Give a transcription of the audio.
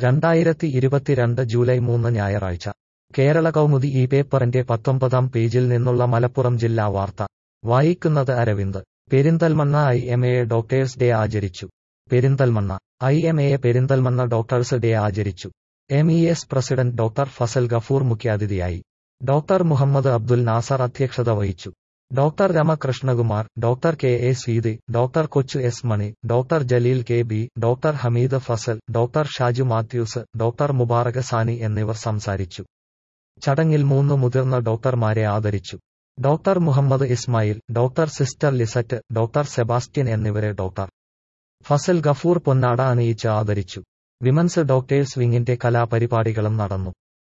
രണ്ടായിരത്തി ഇരുപത്തിരണ്ട് ജൂലൈ മൂന്ന് ഞായറാഴ്ച കേരള കൗമുദി ഈ പേപ്പറിന്റെ പത്തൊമ്പതാം പേജിൽ നിന്നുള്ള മലപ്പുറം ജില്ലാ വാർത്ത വായിക്കുന്നത് Aravind Perinthalmanna I M A doctors day ആചരിച്ചു Perinthalmanna I M A Perinthalmanna doctors day ആചരിച്ചു M E S president doctor Fazal Gafoor മുഖ്യാതിഥിയായി ഡോക്ടർ മുഹമ്മദ് അബ്ദുൽ നാസർ അധ്യക്ഷത വഹിച്ചു doctor Ramakrishnakumar doctor K A Seethi doctor Kochu S Mani doctor Jaleel K B doctor Hameed Fazal doctor Shaju Mathews doctor Mubarak Sani എന്നിവർ സംസാരിച്ചു ചടങ്ങിൽ മൂന്ന് മുതിർന്ന ഡോക്ടർമാരെ ആദരിച്ചു doctor Muhammad Ismail doctor sister ലിസറ്റ് doctor Sebastian എന്നിവരെ ഡോക്ടർ ഫസൽ ഗഫൂർ പൊന്നാട അണിയിച്ച് ആദരിച്ചു വിമൻസ് ഡോക്ടേഴ്സ് വിങ്ങിന്റെ കലാപരിപാടികളും നടന്നു